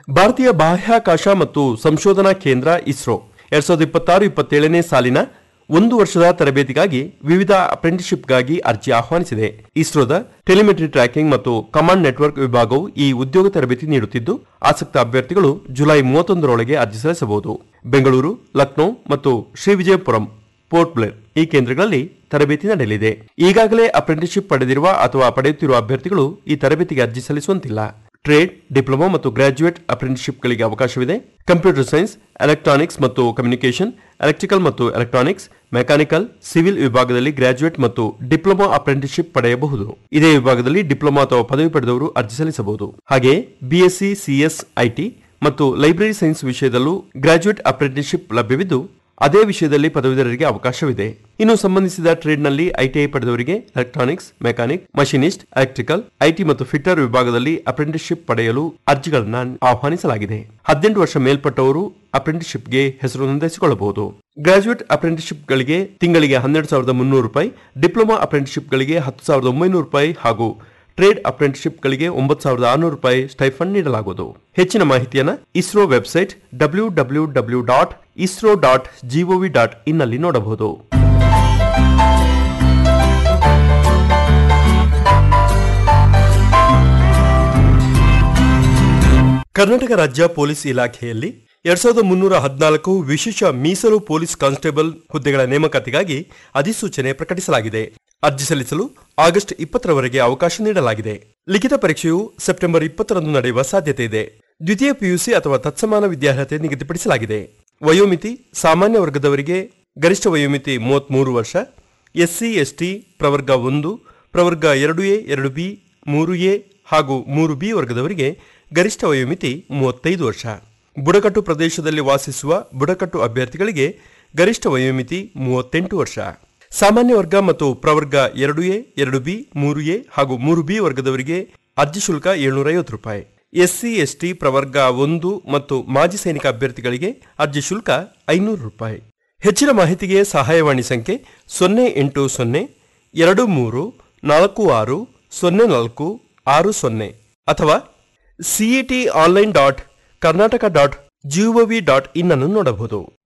ಭಾರತೀಯ ಬಾಹ್ಯಾಕಾಶ ಮತ್ತು ಸಂಶೋಧನಾ ಕೇಂದ್ರ ಇಸ್ರೋ ಎರಡ್ ಸಾವಿರದ ಇಪ್ಪತ್ತಾರು ಇಪ್ಪತ್ತೇಳನೇ ಸಾಲಿನ ಒಂದು ವರ್ಷದ ತರಬೇತಿಗಾಗಿ ವಿವಿಧ ಅಪ್ರೆಂಟಿಸ್ಶಿಪ್ಗಾಗಿ ಅರ್ಜಿ ಆಹ್ವಾನಿಸಿದೆ ಇಸ್ರೋದ ಟೆಲಿಮೆಟ್ರಿ ಟ್ರ್ಯಾಕಿಂಗ್ ಮತ್ತು ಕಮಾಂಡ್ ನೆಟ್ವರ್ಕ್ ವಿಭಾಗವು ಈ ಉದ್ಯೋಗ ತರಬೇತಿ ನೀಡುತ್ತಿದ್ದು ಆಸಕ್ತ ಅಭ್ಯರ್ಥಿಗಳು ಜುಲೈ ಮೂವತ್ತೊಂದರೊಳಗೆ ಅರ್ಜಿ ಸಲ್ಲಿಸಬಹುದು ಬೆಂಗಳೂರು ಲಕ್ನೋ ಮತ್ತು ಶ್ರೀವಿಜಯಪುರಂ ಪೋರ್ಟ್ ಬ್ಲೇರ್ ಈ ಕೇಂದ್ರಗಳಲ್ಲಿ ತರಬೇತಿ ನಡೆಯಲಿದೆ ಈಗಾಗಲೇ ಅಪ್ರೆಂಟಿಸ್ಶಿಪ್ ಪಡೆದಿರುವ ಅಥವಾ ಪಡೆಯುತ್ತಿರುವ ಅಭ್ಯರ್ಥಿಗಳು ಈ ತರಬೇತಿಗೆ ಅರ್ಜಿ ಸಲ್ಲಿಸುವಂತಿಲ್ಲ ಟ್ರೇಡ್ ಡಿಪ್ಲೊಮಾ ಮತ್ತು ಗ್ರಾಜ್ಯುಯೇಟ್ ಅಪ್ರೆಂಟಿಸ್ಶಿಪ್ಗಳಿಗೆ ಅವಕಾಶವಿದೆ ಕಂಪ್ಯೂಟರ್ ಸೈನ್ಸ್ ಎಲೆಕ್ಟ್ರಾನಿಕ್ಸ್ ಮತ್ತು ಕಮ್ಯುನಿಕೇಷನ್ ಎಲೆಕ್ಟ್ರಿಕಲ್ ಮತ್ತು ಎಲೆಕ್ಟ್ರಾನಿಕ್ಸ್ ಮೆಕ್ಯಾನಿಕಲ್ ಸಿವಿಲ್ ವಿಭಾಗದಲ್ಲಿ ಗ್ರಾಜ್ಯುಯೇಟ್ ಮತ್ತು ಡಿಪ್ಲೊಮಾ ಅಪ್ರೆಂಟಿಸ್ಶಿಪ್ ಪಡೆಯಬಹುದು ಇದೇ ವಿಭಾಗದಲ್ಲಿ ಡಿಪ್ಲೊಮಾ ಅಥವಾ ಪದವಿ ಪಡೆದವರು ಅರ್ಜಿ ಸಲ್ಲಿಸಬಹುದು ಹಾಗೆಯೇ ಬಿಎಸ್ಸಿ ಸಿಎಸ್ ಐಟಿ ಮತ್ತು ಲೈಬ್ರರಿ ಸೈನ್ಸ್ ವಿಷಯದಲ್ಲೂ ಗ್ರಾಜ್ಯುಯೇಟ್ ಅಪ್ರೆಂಟಿಸ್ಶಿಪ್ ಲಭ್ಯವಿದ್ದು ಅದೇ ವಿಷಯದಲ್ಲಿ ಪದವೀಧರರಿಗೆ ಅವಕಾಶವಿದೆ ಇನ್ನು ಸಂಬಂಧಿಸಿದ ಟ್ರೇಡ್ನಲ್ಲಿ ಐಟಿಐ ಪಡೆದವರಿಗೆ electronics mechanic machinist electrical IT ಮತ್ತು ಫಿಟ್ಟರ್ ವಿಭಾಗದಲ್ಲಿ ಅಪ್ರೆಂಟಿಸ್ಶಿಪ್ ಪಡೆಯಲು ಅರ್ಜಿಗಳನ್ನು ಆಹ್ವಾನಿಸಲಾಗಿದೆ ಹದಿನೆಂಟು ವರ್ಷ ಮೇಲ್ಪಟ್ಟವರು ಅಪ್ರೆಂಟಿಸ್ಶಿಪ್ಗೆ ಹೆಸರು ನೋಂದಾಯಿಸಿಕೊಳ್ಳಬಹುದು ಗ್ರಾಜುಯೇಟ್ ಅಪ್ರೆಂಟಿಸ್ಶಿಪ್ಗಳಿಗೆ ತಿಂಗಳಿಗೆ ಹನ್ನೆರಡು ಸಾವಿರದ ಮುನ್ನೂರು ರೂಪಾಯಿ ಡಿಪ್ಲೊಮಾ ಅಪ್ರೆಂಟಿಸ್ಶಿಪ್ಗಳಿಗೆ ಹತ್ತು ಸಾವಿರದ ಒಂಬೈನೂರು ರೂಪಾಯಿ ಹಾಗೂ ಟ್ರೇಡ್ ಅಪ್ರೆಂಟಿಸ್ಶಿಪ್ಗಳಿಗೆ ಒಂಬತ್ತು ಸಾವಿರದ ಆರುನೂರು ರೂಪಾಯಿ ಸ್ಟೈಫಂಡ್ ನೀಡಲಾಗುವುದು ಹೆಚ್ಚಿನ ಮಾಹಿತಿಯನ್ನು ISRO website W W W dot ISRO dot GOV dot ಇನ್ನಲ್ಲಿ ನೋಡಬಹುದು ಕರ್ನಾಟಕ ರಾಜ್ಯ ಪೊಲೀಸ್ ಇಲಾಖೆಯಲ್ಲಿ ಎರಡ್ ಸಾವಿರದ ಮುನ್ನೂರ ಹದಿನಾಲ್ಕು ವಿಶೇಷ ಮೀಸಲು ಪೊಲೀಸ್ ಕಾನ್ಸ್ಟೇಬಲ್ ಹುದ್ದೆಗಳ ನೇಮಕಾತಿಗಾಗಿ ಅಧಿಸೂಚನೆ ಪ್ರಕಟಿಸಲಾಗಿದೆ ಅರ್ಜಿ ಸಲ್ಲಿಸಲು ಆಗಸ್ಟ್ ಇಪ್ಪತ್ತರವರೆಗೆ ಅವಕಾಶ ನೀಡಲಾಗಿದೆ ಲಿಖಿತ ಪರೀಕ್ಷೆಯು ಸೆಪ್ಟೆಂಬರ್ ಇಪ್ಪತ್ತರಂದು ನಡೆಯುವ ಸಾಧ್ಯತೆ ಇದೆ ದ್ವಿತೀಯ ಪಿಯುಸಿ ಅಥವಾ ತತ್ಸಮಾನ ವಿದ್ಯಾರ್ಹತೆ ನಿಗದಿಪಡಿಸಲಾಗಿದೆ ವಯೋಮಿತಿ ಸಾಮಾನ್ಯ ವರ್ಗದವರಿಗೆ ಗರಿಷ್ಠ ವಯೋಮಿತಿ ಮೂವತ್ಮೂರು ವರ್ಷ ಎಸ್ಸಿ ಎಸ್ಟಿ ಪ್ರವರ್ಗ ಒಂದು ಪ್ರವರ್ಗ ಎರಡು ಎ ಎರಡು ಬಿ ಮೂರು ಎ ಹಾಗೂ ಮೂರು ಬಿ ವರ್ಗದವರಿಗೆ ಗರಿಷ್ಠ ವಯೋಮಿತಿ ಮೂವತ್ತೈದು ವರ್ಷ ಬುಡಕಟ್ಟು ಪ್ರದೇಶದಲ್ಲಿ ವಾಸಿಸುವ ಬುಡಕಟ್ಟು ಅಭ್ಯರ್ಥಿಗಳಿಗೆ ಗರಿಷ್ಠ ವಯೋಮಿತಿ ಮೂವತ್ತೆಂಟು ವರ್ಷ ಸಾಮಾನ್ಯ ವರ್ಗ ಮತ್ತು ಪ್ರವರ್ಗ ಎರಡು ಎ ಎರಡು ಬಿ ಮೂರು ಎ ಹಾಗೂ ಮೂರು ಬಿ ವರ್ಗದವರಿಗೆ ಅರ್ಜಿ ಶುಲ್ಕ ಏಳ್ನೂರ ಐವತ್ತು ರೂಪಾಯಿ ಎಸ್ಸಿ ಎಸ್ಟಿ ಪ್ರವರ್ಗ ಒಂದು ಮತ್ತು ಮಾಜಿ ಸೈನಿಕ ಅಭ್ಯರ್ಥಿಗಳಿಗೆ ಅರ್ಜಿ ಶುಲ್ಕ ಐನೂರು ರೂಪಾಯಿ ಹೆಚ್ಚಿನ ಮಾಹಿತಿಗೆ ಸಹಾಯವಾಣಿ ಸಂಖ್ಯೆ ಸೊನ್ನೆ ಎಂಟು ಸೊನ್ನೆ ಎರಡು ಮೂರು ನಾಲ್ಕು ಆರು ಸೊನ್ನೆ ನಾಲ್ಕು ಆರು ಸೊನ್ನೆ ಅಥವಾ CET online dot Karnataka dot GOV dot in ಅನ್ನು ನೋಡಬಹುದು